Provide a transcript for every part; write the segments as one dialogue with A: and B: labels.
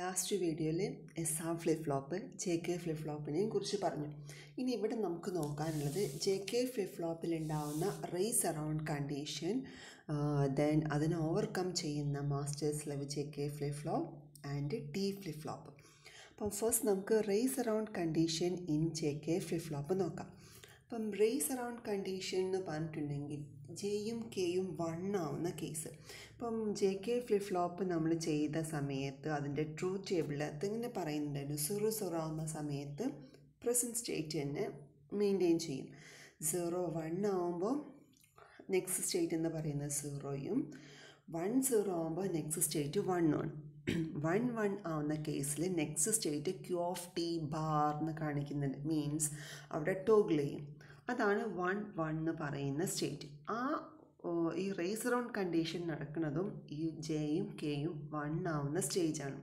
A: Last വീഡിയോയിൽ S R flip flop J K flip ഫ്ലോപ്പിനെയും കുറിച്ച് പറഞ്ഞു ഇനി ഇവിടെ നമുക്ക് നോക്കാനുള്ളത് ജെ കെ ഫ്ലിപ്പ് ഫ്ലോപ്പിൽ ഉണ്ടാവുന്ന റേസ് അറൗണ്ട് കണ്ടീഷൻ ദെൻ അതിനെ ഓവർകം ചെയ്യുന്ന മാസ്റ്റേഴ്സ് ലെവ് J K flip flop and T flip flop അപ്പം ഫസ്റ്റ് നമുക്ക് race around condition in J K flip flop നോക്കാം അപ്പം റേസ് അറൗണ്ട് കണ്ടീഷൻ എന്ന് പറഞ്ഞിട്ടുണ്ടെങ്കിൽ ജെയും കെയും വൺ ആവുന്ന കേസ് ഇപ്പം ജെ കെ ഫ്ലിപ്പ് ഫ്ലോപ്പ് നമ്മൾ ചെയ്ത സമയത്ത് അതിൻ്റെ ട്രൂത്ത് ടേബിളിൽ അതിങ്ങനെ പറയുന്നുണ്ടായിരുന്നു സീറോ സീറോ ആവുന്ന സമയത്ത് പ്രസൻറ്റ് സ്റ്റേറ്റ് തന്നെ മെയിൻറ്റെയിൻ ചെയ്യും സീറോ വൺ ആവുമ്പോൾ നെക്സ്റ്റ് സ്റ്റേറ്റ് എന്ന് പറയുന്നത് സീറോയും വൺ സീറോ ആകുമ്പോൾ നെക്സ്റ്റ് സ്റ്റേറ്റ് വൺ ആണ് വൺ വൺ ആവുന്ന കേസിൽ next state Q of T bar എന്ന് കാണിക്കുന്നുണ്ട് മീൻസ് അവിടെ ടോഗിൾ ചെയ്യും അതാണ് വൺ വൺ എന്ന് പറയുന്ന സ്റ്റേറ്റ് ആ ഈ റേസ് അറൗണ്ട് കണ്ടീഷൻ നടക്കുന്നതും ഈ ജെയും കെയും വൺ ആവുന്ന സ്റ്റേജാണ്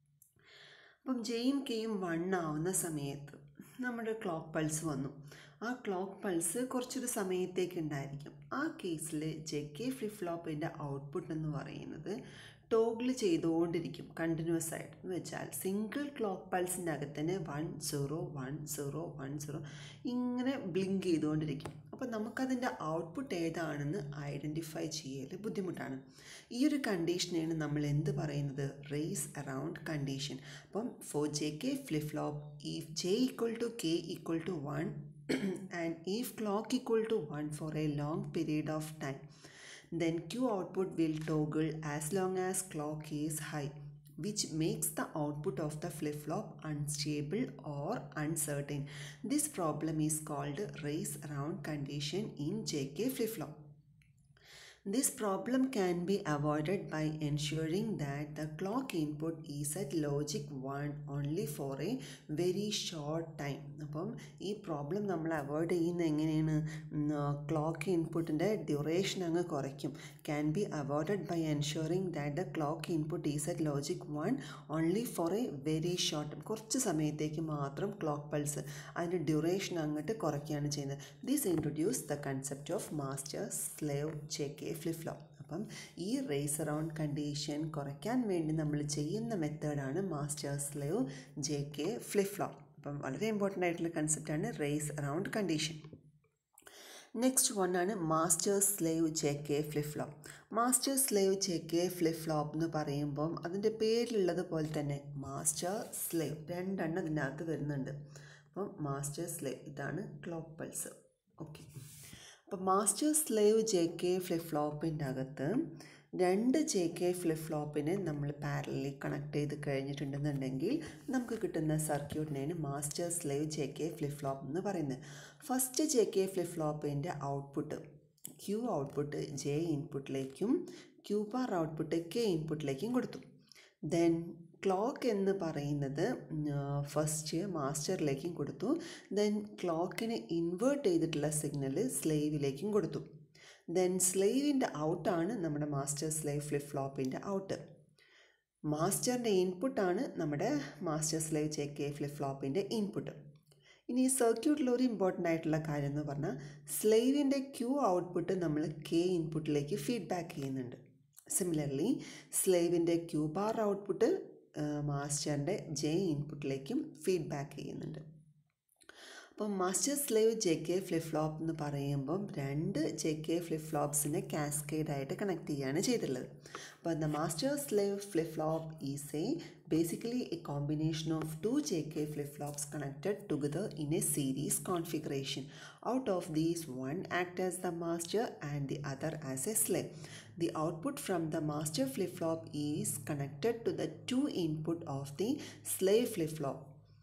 A: അപ്പം ജെയും കെയും വൺ ആവുന്ന സമയത്ത് നമ്മുടെ ക്ലോക്ക് പൾസ് വന്നു ആ ക്ലോക്ക് പൾസ് കുറച്ചൊരു സമയത്തേക്ക് ഉണ്ടായിരിക്കും ആ കേസിൽ ജെ കെ ഫ്ലിപ്പ് ഫ്ലോപ്പിൻ്റെ ഔട്ട്പുട്ട് എന്ന് പറയുന്നത് ടോഗിൾ ചെയ്തുകൊണ്ടിരിക്കും കണ്ടിന്യൂസ് ആയിട്ട് എന്ന് വെച്ചാൽ സിംഗിൾ ക്ലോക്ക് പൾസിൻ്റെ അകത്ത് തന്നെ one zero one zero one zero ഇങ്ങനെ ബ്ലിങ്ക് ചെയ്തുകൊണ്ടിരിക്കും അപ്പോൾ നമുക്കതിൻ്റെ ഔട്ട്പുട്ട് ഏതാണെന്ന് ഐഡൻറ്റിഫൈ ചെയ്യൽ ബുദ്ധിമുട്ടാണ് ഈ ഒരു കണ്ടീഷനെയാണ് നമ്മൾ എന്ത് പറയുന്നത് റേസ് അറൗണ്ട് കണ്ടീഷൻ അപ്പം for J K flip flop if J equal to K equal to one and if clock equal to 1 for a long period of time then q output will toggle as long as clock is high which makes the output of the flip-flop unstable or uncertain this problem is called race around condition in jk flip-flop this problem can be avoided by ensuring that the clock input is at logic 1 only for a very short time അപ്പം ഈ problem നമ്മൾ avoid ചെയ്യുന്ന എങ്ങനെയാണ് clock ഇൻപുട്ടിൻ്റെ duration അങ്ങ് കുറയ്ക്കും can be avoided by ensuring that the clock input is at logic one only for a very short കുറച്ച് സമയത്തേക്ക് മാത്രം ക്ലോക്ക് പൾസ് അതിൻ്റെ ഡ്യൂറേഷൻ അങ്ങോട്ട് കുറയ്ക്കുകയാണ് ചെയ്യുന്നത് this introduce the concept of master slave J K flip flop അപ്പം ഈ raise around condition കുറയ്ക്കാൻ വേണ്ടി നമ്മൾ ചെയ്യുന്ന മെത്തേഡാണ് master slave J K flip flop അപ്പം വളരെ ഇമ്പോർട്ടൻ്റ് ആയിട്ടുള്ള കൺസെപ്റ്റാണ് race around condition next one ആണ് master slave J K flip flop master slave J K flip flop എന്ന് പറയുമ്പം അതിൻ്റെ പേരിലുള്ളത് പോലെ തന്നെ മാസ്റ്റർ സ്ലേവ് രണ്ടെണ്ണം ഇതിനകത്ത് വരുന്നുണ്ട് അപ്പം മാസ്റ്റർ സ്ലേവ് ഇതാണ് ക്ലോക്ക് പൾസ് ഓക്കെ അപ്പോൾ master slave J K flip ഫ്ലോപ്പിൻ്റെ അകത്ത് രണ്ട് ജെ കെ ഫ്ലിപ്പ് ഫ്ലോപ്പിനെ നമ്മൾ പാരലി കണക്ട് ചെയ്ത് കഴിഞ്ഞിട്ടുണ്ടെന്നുണ്ടെങ്കിൽ നമുക്ക് കിട്ടുന്ന സർക്യൂട്ടിനെയാണ് master slave J K flip flop എന്ന് പറയുന്നത് ഫസ്റ്റ് ജെ കെ ഫ്ലിപ്പ് ഫ്ലോപ്പിൻ്റെ ഔട്ട്പുട്ട് ക്യൂ ഔട്ട്പുട്ട് ജെ ഇൻപുട്ടിലേക്കും ക്യൂ ബാർ ഔട്ട്പുട്ട് കെ ഇൻപുട്ടിലേക്കും കൊടുത്തു ദെൻ ക്ലോക്ക് എന്ന് പറയുന്നത് ഫസ്റ്റ് മാസ്റ്ററിലേക്കും കൊടുത്തു ദെൻ ക്ലോക്കിനെ ഇൻവേർട്ട് ചെയ്തിട്ടുള്ള സിഗ്നൽ സ്ലേവിലേക്കും കൊടുത്തു ദെൻ സ്ലേവിൻ്റെ ഔട്ടാണ് നമ്മുടെ മാസ്റ്റർ സ്ലേവ് ഫ്ലിപ്പ് ഫ്ലോപ്പിൻ്റെ ഔട്ട് മാസ്റ്ററിൻ്റെ ഇൻപുട്ടാണ് നമ്മുടെ master slave J K flip ഫ്ലോപ്പിൻ്റെ ഇൻപുട്ട് ഇനി ഈ സർക്യൂട്ടിൽ ഒരു ഇമ്പോർട്ടൻ്റ് ആയിട്ടുള്ള കാര്യം എന്ന് പറഞ്ഞാൽ സ്ലേവിൻ്റെ ക്യൂ ഔട്ട്പുട്ട് നമ്മൾ കെ ഇൻപുട്ടിലേക്ക് ഫീഡ്ബാക്ക് ചെയ്യുന്നുണ്ട് സിമിലർലി സ്ലേവിൻ്റെ ക്യൂ ബാർ ഔട്ട്പുട്ട് മാസ്റ്ററിൻ്റെ ജെ ഇൻപുട്ടിലേക്കും ഫീഡ്ബാക്ക് ചെയ്യുന്നുണ്ട് അപ്പം master slave J K flip flop എന്ന് പറയുമ്പം രണ്ട് ജെ കെ ഫ്ലിപ്പ് ഫ്ലോപ്സിനെ കാസ്കേഡായിട്ട് കണക്ട് ചെയ്യുകയാണ് ചെയ്തിട്ടുള്ളത് അപ്പോൾ the master slave flip flop is a basically a combination of two JK flip-flops connected together in a series configuration. Out of these, one acts as the master and the other as a slave. The output from the master flip-flop is connected to the two input of the slave flip-flop.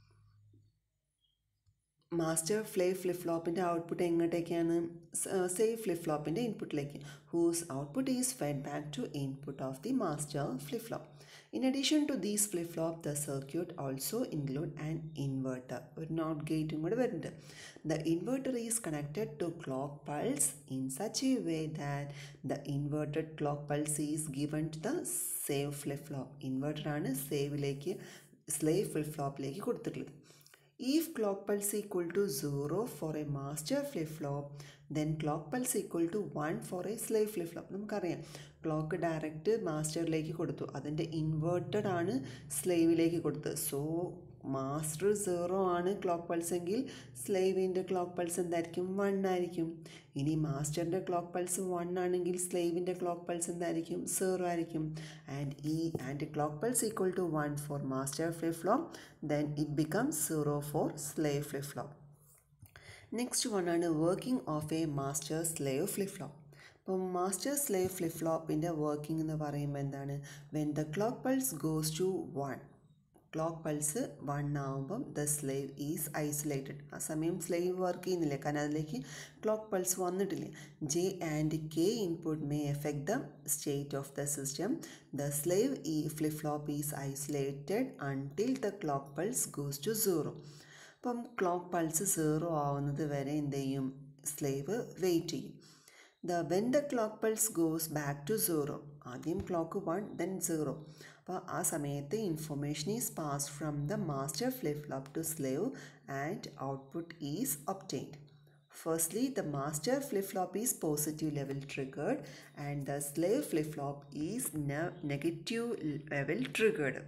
A: Master ഫ്ലേ flip ഫ്ലോപ്പിൻ്റെ output എങ്ങോട്ടേക്കാണ് slave flip ഫ്ലോപ്പിൻ്റെ ഇൻപുട്ടിലേക്ക് whose output is fed back to input of the master flip flop in addition to these flip flop the circuit also include an inverter ഒരു not ഗേറ്റും കൂടെ വരുന്നുണ്ട് the inverter is connected to clock pulse in such a way that the inverted clock pulse is given to the slave flip flop ഇൻവെർട്ടറാണ് സേവിലേക്ക് slave flip ഫ്ലോപ്പിലേക്ക് കൊടുത്തിട്ടുള്ളത് if clock pulse equal to 0 for a master flip flop then clock pulse equal to 1 for a slave flip flop നമുക്കറിയാം clock direct മാസ്റ്ററിലേക്ക് കൊടുത്തു അതിൻ്റെ inverted ആണ് സ്ലേവിലേക്ക് കൊടുത്തത് സോ മാസ്റ്റർ സീറോ ആണ് ക്ലോക്ക് പൾസ് എങ്കിൽ സ്ലേവിൻ്റെ ക്ലോക്ക് പൾസ് എന്തായിരിക്കും വൺ ആയിരിക്കും ഇനി മാസ്റ്ററിൻ്റെ ക്ലോക്ക് പൾസ് വൺ ആണെങ്കിൽ സ്ലേവിൻ്റെ ക്ലോക്ക് പൾസ് എന്തായിരിക്കും സീറോ ആയിരിക്കും ആൻഡ് ഈ and clock pulse equal to one for master flip flop then it become zero for slave flip flop next one ആണ് working of a master slave flip flop അപ്പം master slave flip ഫ്ലോപ്പിൻ്റെ working എന്ന് പറയുമ്പോൾ എന്താണ് when the clock pulse goes to one clock pulse one ആകുമ്പം the slave is isolated ആ സമയം slave work ചെയ്യുന്നില്ല കാരണം അതിലേക്ക് ക്ലോക്ക് പൾസ് വന്നിട്ടില്ല J and K input may effect the state of the system the slave ഈ flip flop is isolated until the clock pulse goes to zero അപ്പം clock pulse zero ആവുന്നത് വരെ എന്ത് ചെയ്യും സ്ലേവ് വെയിറ്റ് ചെയ്യും the when the clock pulse goes back to zero ആദ്യം clock one then zero അപ്പോൾ ആ സമയത്ത് information is pass from the master flip flop to slave and output is obtained Firstly, the master flip-flop is positive level triggered and the slave flip-flop is ne- negative level triggered.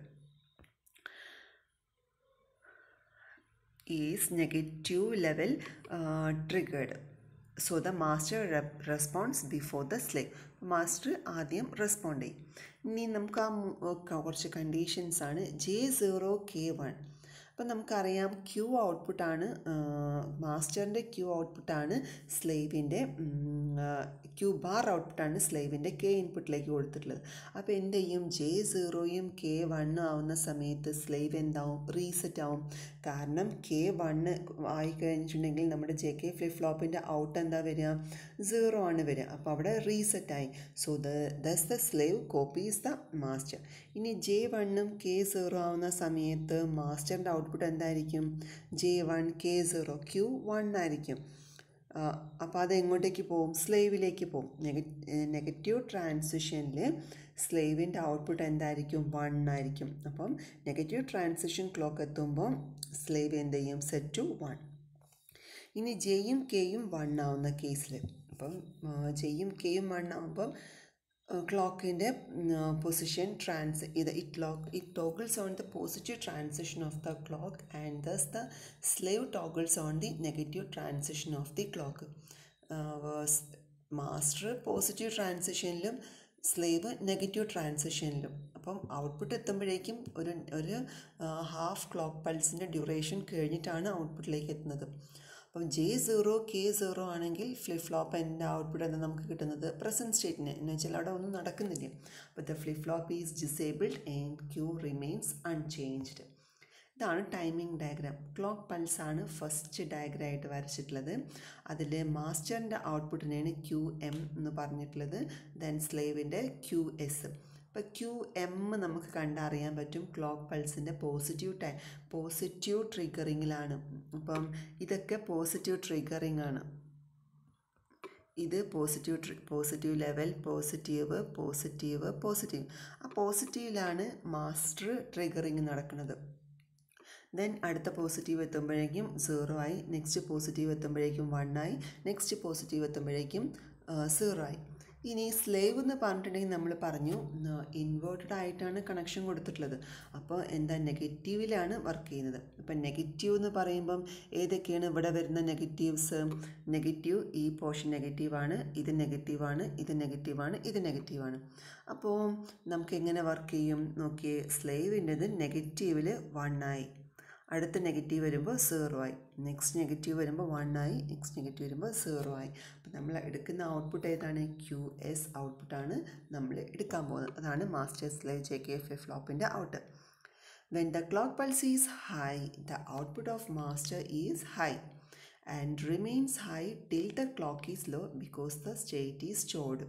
A: is negative level uh, triggered. So the master rep- responds before the slave. Master ആദ്യം respond ചെയ്യും ഇനി നമുക്ക് ആ മു- കുറച്ച് conditions ആണ് J zero K one അപ്പം നമുക്കറിയാം ക്യൂ ഔട്ട്പുട്ടാണ് മാസ്റ്ററിൻ്റെ ക്യൂ ഔട്ട്പുട്ടാണ് സ്ലേവിൻ്റെ ക്യൂ ബാർ ഔട്ട്പുട്ടാണ് സ്ലേവിൻ്റെ കെ ഇൻപുട്ടിലേക്ക് കൊടുത്തിട്ടുള്ളത് അപ്പോൾ എന്ത് ചെയ്യും ജെ സീറോയും കെ വണ്ണും ആവുന്ന സമയത്ത് സ്ലേവ് എന്താവും റീസെറ്റ് ആവും കാരണം കെ വണ്ണ് ആയി കഴിഞ്ഞിട്ടുണ്ടെങ്കിൽ നമ്മുടെ ജെ കെ ഫ്ലിപ്പ് ഫ്ലോപ്പിൻ്റെ ഔട്ട് എന്താ വരിക സീറോ ആണ് വരിക അപ്പോൾ അവിടെ റീസെറ്റ് ആയി so the thus the slave copies the master ഇനി ജെ വണ്ണും കെ സീറോ ആവുന്ന സമയത്ത് മാസ്റ്ററിൻ്റെ ഔട്ട്പുട്ട് എന്തായിരിക്കും J one K zero Q one ആയിരിക്കും അപ്പോൾ അത് എങ്ങോട്ടേക്ക് പോകും സ്ലേവിലേക്ക് പോകും നെഗറ്റീവ് ട്രാൻസിഷനിൽ സ്ലേവിൻ്റെ ഔട്ട്പുട്ട് എന്തായിരിക്കും വൺ ആയിരിക്കും അപ്പം നെഗറ്റീവ് ട്രാൻസിഷൻ ക്ലോക്ക് എത്തുമ്പോൾ സ്ലേവ് എന്ത് ചെയ്യും സെറ്റ് ടു വൺ ഇനി ജെയും കെയും വൺ ആവുന്ന കേസിൽ അപ്പം ജെയും കെയും വൺ ആവുമ്പം ക്ലോക്കിൻ്റെ പൊസിഷൻ ട്രാൻസ് ഇത് it lock it toggles on the positive transition of the clock and thus the slave toggles on the negative transition of the clock master positive ട്രാൻസിഷനിലും സ്ലേവ് നെഗറ്റീവ് ട്രാൻസിഷനിലും അപ്പം ഔട്ട്പുട്ട് എത്തുമ്പോഴേക്കും ഒരു ഒരു ഹാഫ് ക്ലോക്ക് പൾസിൻ്റെ ഡ്യൂറേഷൻ കഴിഞ്ഞിട്ടാണ് ഔട്ട്പുട്ടിലേക്ക് എത്തുന്നത് അപ്പം ജെ സീറോ കെ സീറോ ആണെങ്കിൽ ഫ്ലിപ്പ് ഫ്ലോപ്പ് എൻ്റെ ഔട്ട്പുട്ട് എന്താ നമുക്ക് കിട്ടുന്നത് പ്രസൻറ്റ് സ്റ്റേറ്റിന് എന്ന് വെച്ചാൽ അവിടെ ഒന്നും നടക്കുന്നില്ല അപ്പോൾ the flip flop is disabled and Q remains unchanged ഇതാണ് ടൈമിംഗ് ഡയഗ്രാം ക്ലോക്ക് പൾസ് ആണ് ഫസ്റ്റ് ഡയഗ്രാം ആയിട്ട് വരച്ചിട്ടുള്ളത് അതിൽ മാസ്റ്ററിൻ്റെ ഔട്ട്പുട്ടിനെയാണ് ക്യു എം എന്ന് പറഞ്ഞിട്ടുള്ളത് ദെൻ സ്ലേവിൻ്റെ ക്യു എസ് ഇപ്പോൾ ക്യു എം നമുക്ക് കണ്ടറിയാൻ പറ്റും ക്ലോക്ക് പൾസിൻ്റെ പോസിറ്റീവ് ടൈ പോസിറ്റീവ് ട്രിഗറിങ്ങിലാണ് അപ്പം ഇതൊക്കെ പോസിറ്റീവ് ട്രിഗറിങ് ആണ് ഇത് പോസിറ്റീവ് ട്രി positive level positive positive positive ആ പോസിറ്റീവിലാണ് മാസ്റ്റർ ട്രിഗറിങ് നടക്കുന്നത് ദെൻ അടുത്ത പോസിറ്റീവ് എത്തുമ്പോഴേക്കും സീറോ ആയി നെക്സ്റ്റ് പോസിറ്റീവ് എത്തുമ്പോഴേക്കും വൺ ആയി നെക്സ്റ്റ് പോസിറ്റീവ് എത്തുമ്പോഴേക്കും സീറോ ആയി ഇനി സ്ലേവ് എന്ന് പറഞ്ഞിട്ടുണ്ടെങ്കിൽ നമ്മൾ പറഞ്ഞു ഇൻവേർട്ടഡ് ആയിട്ടാണ് കണക്ഷൻ കൊടുത്തിട്ടുള്ളത് അപ്പോൾ എന്താ നെഗറ്റീവിലാണ് വർക്ക് ചെയ്യുന്നത് ഇപ്പം നെഗറ്റീവ് എന്ന് പറയുമ്പം ഏതൊക്കെയാണ് ഇവിടെ വരുന്ന നെഗറ്റീവ്സ് നെഗറ്റീവ് ഈ പോർഷൻ നെഗറ്റീവാണ് ഇത് നെഗറ്റീവാണ് ഇത് നെഗറ്റീവാണ് ഇത് നെഗറ്റീവാണ് അപ്പോൾ നമുക്ക് എങ്ങനെ വർക്ക് ചെയ്യും നോക്കിയേ സ്ലേവിൻ്റെത് നെഗറ്റീവിൽ വൺ ആയി അടുത്ത നെഗറ്റീവ് വരുമ്പോൾ സീറോ ആയി നെക്സ്റ്റ് നെഗറ്റീവ് വരുമ്പോൾ വൺ ആയി നെക്സ്റ്റ് നെഗറ്റീവ് വരുമ്പോൾ സീറോ ആയി അപ്പോൾ നമ്മൾ എടുക്കുന്ന ഔട്ട്പുട്ട് ഏതാണ് ക്യു എസ് ഔട്ട്പുട്ടാണ് നമ്മൾ എടുക്കാൻ പോകുന്നത് അതാണ് master slave J K F ഫ്ലോപ്പിൻ്റെ out when the clock pulse is high the output of master is high and remains high till the clock is low because the state is stored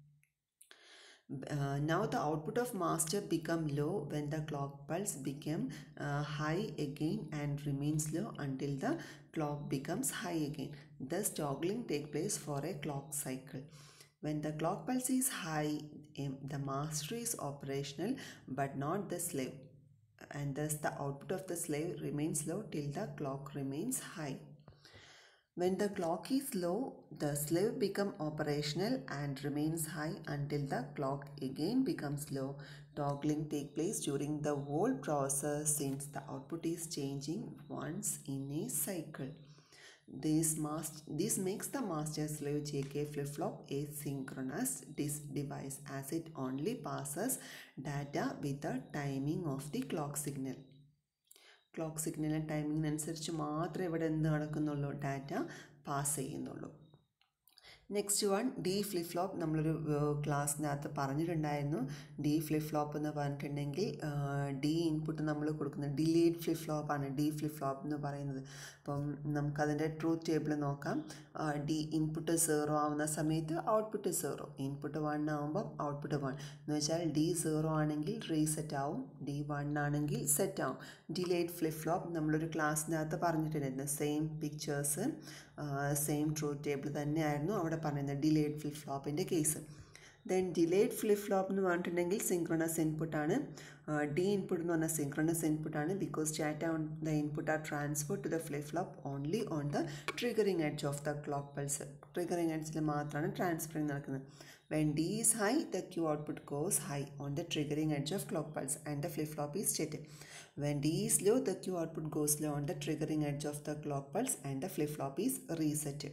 A: uh, now the output of master become low when the clock pulse become uh, high again and remains low until the clock becomes high again thus toggling take place for a clock cycle when the clock pulse is high um, the master is operational but not the slave and thus the output of the slave remains low till the clock remains high. When the clock is low, the slave become operational and remains high until the clock again becomes low. Toggling take place during the whole process since the output is changing once in a cycle. This, mast- this makes the master slave JK flip flop a synchronous dis- device as it only passes data with the timing of the clock signal. Clock സിഗ്നലും ടൈമിങ്ങിനനുസരിച്ച് മാത്രമേ ഇവിടെ എന്ത് നടക്കുന്നുള്ളൂ data pass ചെയ്യുന്നുള്ളൂ next one D flip flop നമ്മളൊരു ക്ലാസ്സിനകത്ത് പറഞ്ഞിട്ടുണ്ടായിരുന്നു ഡി ഫ്ലിപ്പ് ഫ്ലോപ്പ് എന്ന് പറഞ്ഞിട്ടുണ്ടെങ്കിൽ ഡി ഇൻപുട്ട് നമ്മൾ കൊടുക്കുന്നത് ഡിലേഡ് ഫ്ലിപ്പ് ഫ്ലോപ്പാണ് ഡി ഫ്ലിപ്പ് ഫ്ലോപ്പ് എന്ന് പറയുന്നത് അപ്പം നമുക്കതിൻ്റെ ട്രൂത്ത് ടേബിൾ നോക്കാം ഡി ഇൻപുട്ട് സീറോ ആവുന്ന സമയത്ത് ഔട്ട്പുട്ട് സീറോ ഇൻപുട്ട് വൺ ആവുമ്പം ഔട്ട്പുട്ട് വൺ എന്ന് വെച്ചാൽ ഡി സീറോ ആണെങ്കിൽ റീസെറ്റ് ആവും ഡി വൺ ആണെങ്കിൽ സെറ്റ് ആവും ഡിലേഡ് ഫ്ലിപ്പ് ഫ്ലോപ്പ് നമ്മളൊരു ക്ലാസ്സിനകത്ത് പറഞ്ഞിട്ടുണ്ടായിരുന്നു same pictures same truth table തന്നെയായിരുന്നു അവിടെ പറയുന്നത് ഡിലേഡ് ഫ്ലിപ്പ് ഫ്ലോപ്പിൻ്റെ case then delayed flip flop എന്ന് പറഞ്ഞിട്ടുണ്ടെങ്കിൽ സിങ്ക്രണസ് ഇൻപുട്ടാണ് ഡി ഇൻപുട്ട് എന്ന് പറഞ്ഞാൽ സിങ്ക്രണസ് ഇൻപുട്ടാണ് because data on the input are transfer to the flip flop only on the triggering edge of the clock pulse triggering എഡ്ജിൽ മാത്രമാണ് transferring നടക്കുന്നത് When D is high, the Q output goes high on the triggering edge of clock pulse and the flip flop is stated. When D is low, the Q output goes low on the triggering edge of the clock pulse and the flip flop is reset.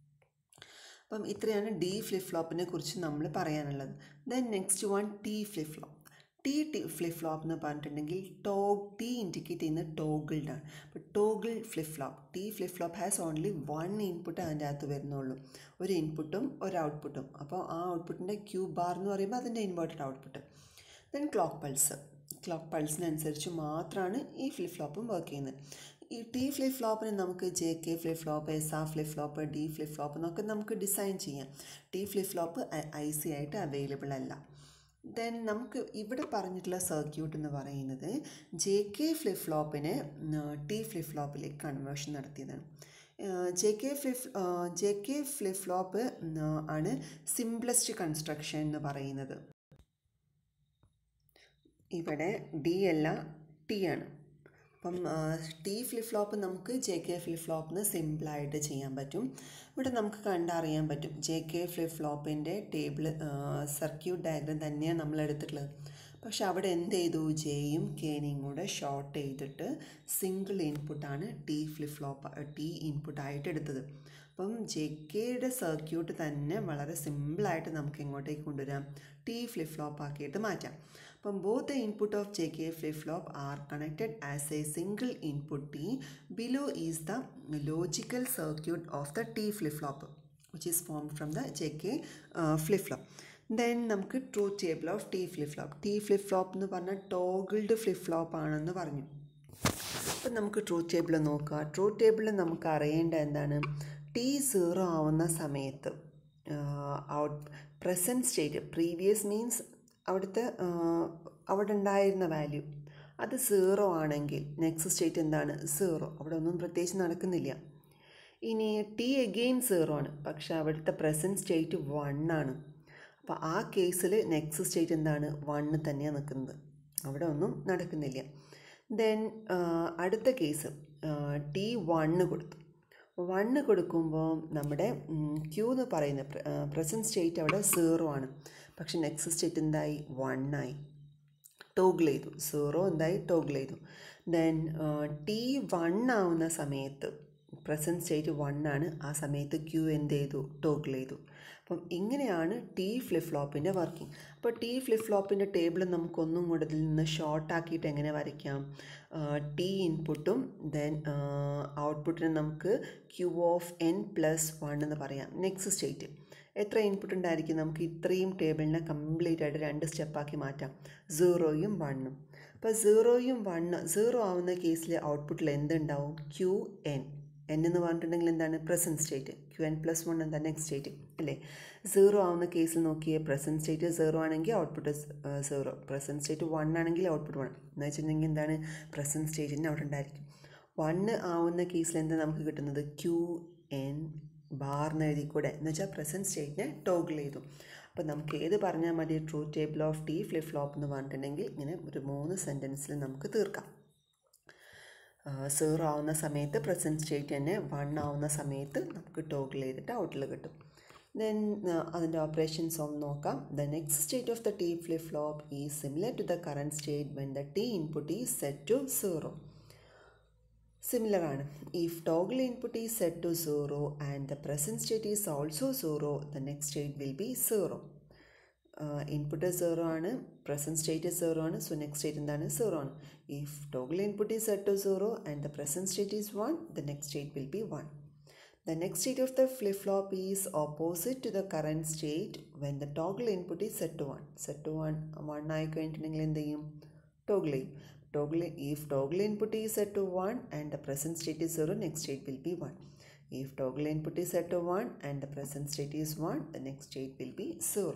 A: അപ്പം ഇത്രയാണ് D flip ഫ്ലോപ്പിനെ കുറിച്ച് നമ്മൾ പറയാനുള്ളത് then next one T flip flop T T flip flop എന്ന് പറഞ്ഞിട്ടുണ്ടെങ്കിൽ ടോഗ് T indicate ചെയ്യുന്നത് toggled ആണ് അപ്പോൾ toggle flip flop T flip flop has only one input അതിൻ്റെ അകത്ത് വരുന്നുള്ളൂ ഒരു ഇൻപുട്ടും ഒരു ഔട്ട്പുട്ടും അപ്പോൾ ആ ഔട്ട്പുട്ടിൻ്റെ ക്യൂ ബാർ എന്ന് പറയുമ്പോൾ അതിൻ്റെ inverted output then clock pulse clock പൾസിനനുസരിച്ച് മാത്രമാണ് ഈ ഫ്ലിപ്പ് ഫ്ലോപ്പും വർക്ക് ചെയ്യുന്നത് ഈ ടി ഫ്ലിപ്പ് ഫ്ലോപ്പിന് നമുക്ക് J K flip flop S R flip flop D flip flop എന്നൊക്കെ നമുക്ക് ഡിസൈൻ ചെയ്യാം T flip flop I C ആയിട്ട് അവൈലബിൾ അല്ല ദെൻ നമുക്ക് ഇവിടെ പറഞ്ഞിട്ടുള്ള സർക്യൂട്ട് എന്ന് പറയുന്നത് ജെ കെ ഫ്ലിപ്പ് ഫ്ലോപ്പിന് ടി ഫ്ലിപ്പ് ഫ്ലോപ്പിലേക്ക് കൺവേർഷൻ നടത്തിയതാണ് J K flip J K flip flop ആണ് സിംപ്ലസ്റ്റ് കൺസ്ട്രക്ഷൻ എന്ന് പറയുന്നത് ഇവിടെ ഡി അല്ല ടി ആണ് അപ്പം ടി ഫ്ലിപ്പ് ഫ്ലോപ്പ് നമുക്ക് ജെ കെ ഫ്ലിപ്പ് ഫ്ലോപ്പിന് സിമ്പിളായിട്ട് ചെയ്യാൻ പറ്റും ഇവിടെ നമുക്ക് കണ്ടറിയാൻ പറ്റും ജെ കെ ഫ്ലിപ്പ് ഫ്ലോപ്പിൻ്റെ ടേബിൾ സർക്യൂട്ട് ഡയഗ്രം തന്നെയാണ് നമ്മൾ എടുത്തിട്ടുള്ളത് പക്ഷെ അവിടെ എന്ത് ചെയ്തു ജെയും കെനെയും കൂടെ ഷോർട്ട് ചെയ്തിട്ട് സിംഗിൾ ഇൻപുട്ടാണ് ടി ഫ്ലിപ്പ് ഫ്ലോപ്പ് ടി ഇൻപുട്ടായിട്ട് എടുത്തത് അപ്പം ജെ കെയുടെ സർക്യൂട്ട് തന്നെ വളരെ സിമ്പിളായിട്ട് നമുക്ക് എങ്ങോട്ടേക്ക് കൊണ്ടുവരാം ടി ഫ്ലിപ്പ് ഫ്ലോപ്പ് ആക്കിയിട്ട് മാറ്റാം അപ്പം both the input of J K flip flop are connected as a single input T below is the logical circuit of the T flip flop which is form from the J K flip flop then നമുക്ക് truth table of T flip flop T flip flop എന്ന് പറഞ്ഞാൽ ടോഗിൾഡ് flip flop ആണെന്ന് പറഞ്ഞു അപ്പം നമുക്ക് truth table നോക്കുക truth ടേബിളിൽ നമുക്ക് അറിയേണ്ട എന്താണ് ടി സീറോ ആവുന്ന സമയത്ത് out present state previous means അവിടുത്തെ അവിടെ ഉണ്ടായിരുന്ന വാല്യൂ അത് സീറോ ആണെങ്കിൽ നെക്സ്റ്റ് സ്റ്റേറ്റ് എന്താണ് സീറോ അവിടെ ഒന്നും പ്രത്യേകിച്ച് നടക്കുന്നില്ല ഇനി ടി അഗെയിൻ സീറോ ആണ് പക്ഷേ അവിടുത്തെ പ്രസൻറ്റ് സ്റ്റേറ്റ് വൺ ആണ് അപ്പോൾ ആ കേസിൽ നെക്സ്റ്റ് സ്റ്റേറ്റ് എന്താണ് വണ്ണ് തന്നെയാണ് നിൽക്കുന്നത് അവിടെ ഒന്നും നടക്കുന്നില്ല ദെൻ അടുത്ത കേസ് ടി വണ്ണ് കൊടുത്തു വണ്ണ് കൊടുക്കുമ്പോൾ നമ്മുടെ ക്യൂ എന്ന് പറയുന്ന പ്രസൻറ്റ് സ്റ്റേറ്റ് അവിടെ സീറോ ആണ് പക്ഷെ നെക്സ്റ്റ് സ്റ്റേറ്റ് എന്തായി വൺ ആയി ടോഗിൾ ചെയ്തു സീറോ എന്തായി ടോഗിൾ ചെയ്തു ദെൻ ടി വൺ ആവുന്ന സമയത്ത് പ്രസൻറ്റ് സ്റ്റേറ്റ് വൺ ആണ് ആ സമയത്ത് ക്യൂ എന്ത് ചെയ്തു ടോഗിൾ ചെയ്തു അപ്പം ഇങ്ങനെയാണ് ടി ഫ്ലിപ്പ് ഫ്ലോപ്പിൻ്റെ വർക്കിംഗ് അപ്പോൾ ടി ഫ്ലിപ്പ് ഫ്ലോപ്പിൻ്റെ ടേബിൾ നമുക്കൊന്നും കൂടെ ഇതിൽ നിന്ന് ഷോർട്ടാക്കിയിട്ട് എങ്ങനെ വരയ്ക്കാം ടി ഇൻപുട്ടും ദെൻ ഔട്ട്പുട്ടിന് നമുക്ക് Q of N plus one എന്ന് പറയാം നെക്സ്റ്റ് സ്റ്റേറ്റ് എത്ര ഇൻപുട്ട് ഉണ്ടായിരിക്കും നമുക്ക് ഇത്രയും ടേബിളിനെ കംപ്ലീറ്റ് ആയിട്ട് രണ്ട് സ്റ്റെപ്പാക്കി മാറ്റാം സീറോയും വണ്ണും അപ്പോൾ സീറോയും വണ്ണ് സീറോ ആവുന്ന കേസിൽ ഔട്ട്പുട്ടിൽ എന്തുണ്ടാവും ക്യൂ എൻ എൻ എന്ന് പറഞ്ഞിട്ടുണ്ടെങ്കിൽ എന്താണ് present state Q N plus one എന്താ നെക്സ്റ്റ് സ്റ്റേറ്റ് അല്ലേ സീറോ ആവുന്ന കേസിൽ നോക്കിയേ പ്രസൻറ്റ് സ്റ്റേറ്റ് സീറോ ആണെങ്കിൽ output zero present state one ആണെങ്കിൽ ഔട്ട്പുട്ട് വൺ എന്ന് വെച്ചിട്ടുണ്ടെങ്കിൽ എന്താണ് പ്രസൻറ്റ് സ്റ്റേറ്റിന് അവിടെ ഉണ്ടായിരിക്കും വണ്ണ് ആവുന്ന കേസിൽ എന്താ നമുക്ക് കിട്ടുന്നത് ക്യൂ എൻ ബാറിന് എഴുതി കൂടെ എന്ന് വെച്ചാൽ പ്രസൻറ്റ് സ്റ്റേറ്റിനെ ടോഗിൾ ചെയ്തു അപ്പോൾ നമുക്ക് ഏത് പറഞ്ഞാൽ മതി true table of T flip flop എന്ന് പറഞ്ഞിട്ടുണ്ടെങ്കിൽ ഇങ്ങനെ ഒരു മൂന്ന് സെൻറ്റൻസിൽ നമുക്ക് തീർക്കാം സീറോ ആവുന്ന സമയത്ത് പ്രസൻറ്റ് സ്റ്റേറ്റ് തന്നെ വൺ ആവുന്ന സമയത്ത് നമുക്ക് ടോഗിൾ ചെയ്തിട്ട് ഔട്ടിൽ കിട്ടും ദെൻ അതിൻ്റെ ഓപ്പറേഷൻസ് ഒന്ന് നോക്കാം the next state of the T flip flop is similar to the current state when the T input is set to zero similar ആണ് if toggle input is set to zero and the present state is also zero the next state will be zero input zero ആണ് present state zero ആണ് so next state എന്താണ് zero ആണ് if toggle input is set to zero and the present state is one the next state will be one The next state of the flip-flop is opposite to the current state when the toggle input is set to 1. Set to 1, 1 ആയി കഴിഞ്ഞിട്ടുണ്ടെങ്കിൽ എന്ത് ചെയ്യും toggle ചെയ്യും toggle if toggle input is set to one and the present state is zero next state will be one if toggle input is set to one and the present state is one the next state will be zero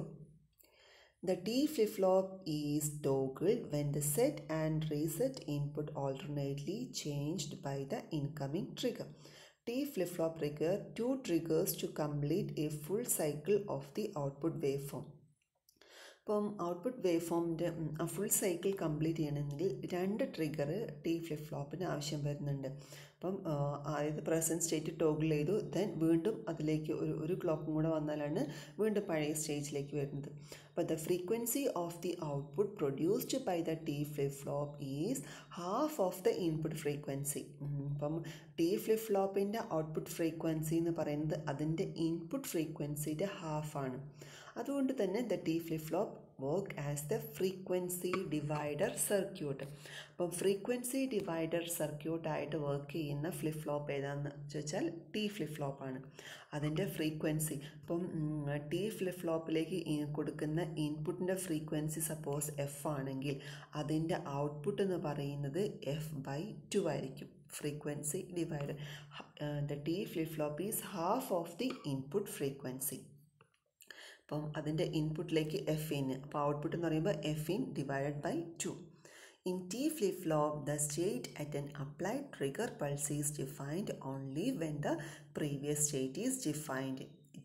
A: The T flip-flop is toggled when the set and reset input alternately changed by the incoming trigger. T flip-flop trigger two triggers to complete a full cycle of the output waveform. ഇപ്പം output wave ഫോമിൻ്റെ ആ full cycle complete ചെയ്യണമെങ്കിൽ രണ്ട് trigger T flip ഫ്ലോപ്പിന് ആവശ്യം വരുന്നുണ്ട് അപ്പം ആദ്യത്തെ present state toggle ചെയ്തു ദെൻ വീണ്ടും അതിലേക്ക് ഒരു ഒരു ക്ലോക്കും കൂടെ വന്നാലാണ് വീണ്ടും പഴയ സ്റ്റേജിലേക്ക് വരുന്നത് അപ്പോൾ the frequency of the output produced by the T flip flop is half of the input frequency അപ്പം ടി ഫ്ലിപ്പ് ഫ്ലോപ്പിൻ്റെ ഔട്ട്പുട്ട് ഫ്രീക്വൻസി എന്ന് പറയുന്നത് അതിൻ്റെ ഇൻപുട്ട് ഫ്രീക്വൻസിയുടെ ഹാഫാണ് അതുകൊണ്ട് തന്നെ the T flip flop work as the frequency divider circuit അപ്പം ഫ്രീക്വൻസി ഡിവൈഡർ സർക്യൂട്ടായിട്ട് വർക്ക് ചെയ്യുന്ന ഫ്ലിപ്പ് ഫ്ലോപ്പ് ഏതാണെന്ന് ചോദിച്ചാൽ ടി ഫ്ലിപ്പ് ഫ്ലോപ്പാണ് അതിൻ്റെ ഫ്രീക്വൻസി ഇപ്പം ടി ഫ്ലിപ്പ് ഫ്ലോപ്പിലേക്ക് കൊടുക്കുന്ന ഇൻപുട്ടിൻ്റെ ഫ്രീക്വൻസി സപ്പോസ് എഫ് ആണെങ്കിൽ അതിൻ്റെ ഔട്ട്പുട്ട് എന്ന് പറയുന്നത് എഫ് ബൈ ടു ആയിരിക്കും frequency divider the T flip flop is half of the input frequency അപ്പം അതിൻ്റെ ഇൻപുട്ടിലേക്ക് എഫ് ഇൻ അപ്പോൾ ഔട്ട്പുട്ട് എന്ന് പറയുമ്പോൾ F in divided by two in T flip flop the state at N applied trigger pulse is defined only when the previous state is defined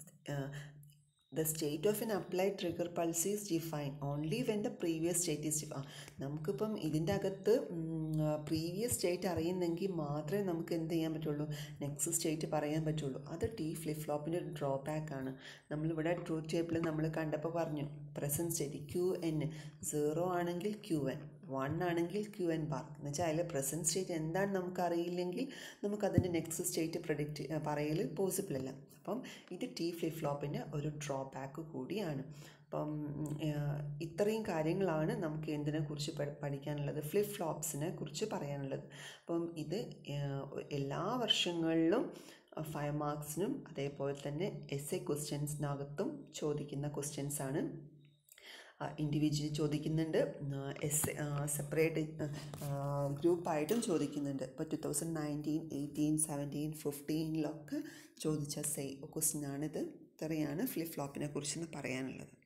A: the state of N applied trigger pulse is define only when the previous state is define നമുക്കിപ്പം ഇതിൻ്റെ അകത്ത് previous state അറിയുന്നെങ്കിൽ മാത്രമേ നമുക്ക് എന്ത് ചെയ്യാൻ പറ്റുള്ളൂ next state പറയാൻ പറ്റുള്ളൂ അത് ടി ഫ്ലിപ്പ് ഫ്ലോപ്പിൻ്റെ ഒരു ഡ്രോബാക്ക് ആണ് നമ്മളിവിടെ ട്രൂ ടേബിൾ നമ്മൾ കണ്ടപ്പോൾ പറഞ്ഞു present state Q N zero ആണെങ്കിൽ ക്യു എൻ വൺ ആണെങ്കിൽ ക്യു എൻ ബാർ എന്ന് വെച്ചാൽ അതിൽ പ്രസൻറ്റ് സ്റ്റേറ്റ് എന്താണ് നമുക്ക് അറിയില്ലെങ്കിൽ നമുക്കതിൻ്റെ നെക്സ്റ്റ് സ്റ്റേറ്റ് പ്രഡിക്റ്റ് പറയൽ പോസിബിൾ അല്ല അപ്പം ഇത് ടി ഫ്ലിപ്പ് ഫ്ലോപ്പിൻ്റെ ഒരു ഡ്രോബാക്ക് കൂടിയാണ് അപ്പം ഇത്രയും കാര്യങ്ങളാണ് നമുക്ക് എന്തിനെക്കുറിച്ച് പഠിക്കാനുള്ളത് ഫ്ലിപ്പ് ഫ്ലോപ്സിനെ കുറിച്ച് പറയാനുള്ളത് അപ്പം ഇത് എല്ലാ വർഷങ്ങളിലും ഫൈവ് മാർക്സിനും അതേപോലെ തന്നെ എസ് എ ക്വസ്റ്റ്യൻസിനകത്തും ചോദിക്കുന്ന ക്വസ്റ്റ്യൻസ് ആണ് ഇൻഡിവിജ്വൽ ചോദിക്കുന്നുണ്ട് എസ് സെപ്പറേറ്റ് ഗ്രൂപ്പായിട്ടും ചോദിക്കുന്നുണ്ട് ഇപ്പോൾ two thousand nineteen eighteen seventeen ഫിഫ്റ്റീനിലൊക്കെ ചോദിച്ച സേ ക്വസ്റ്റ്യനാണിത് ഇത്രയാണ് ഫ്ലിപ്പ് ഫ്ലോപ്പിനെ കുറിച്ച് പറയാനുള്ളത്